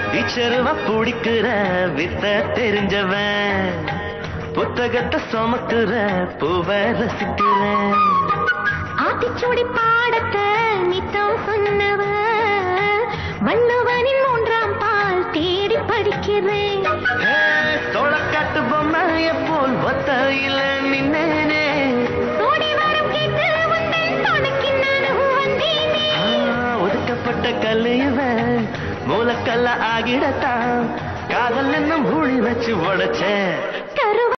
இச்சருவ பிடிக்கிற வித்த தெரிஞ்சவன் புத்தகத்தை சுமக்குற பூவ ரசிக்கிறேன் ஆத்திச்சூடி பாடத்தை நித்தம் சொன்னவ வள்ளுவனின் மூன்றாம் பால் தேடி படிக்கிறேன் சோளக்காட்டு பொம்மைய போல் ஒத்தையில நின்னேனே ஓடி வரம் கேட்டு உந்தன் துணைக்கு நானும் வந்தேனே ஆ, ஒதுக்கப்பட்ட கல்லையவன் மூலக்கல்ல ஆகிடத்தான் காதல் என்னும் ஊழி வச்சு உடைச்சேன்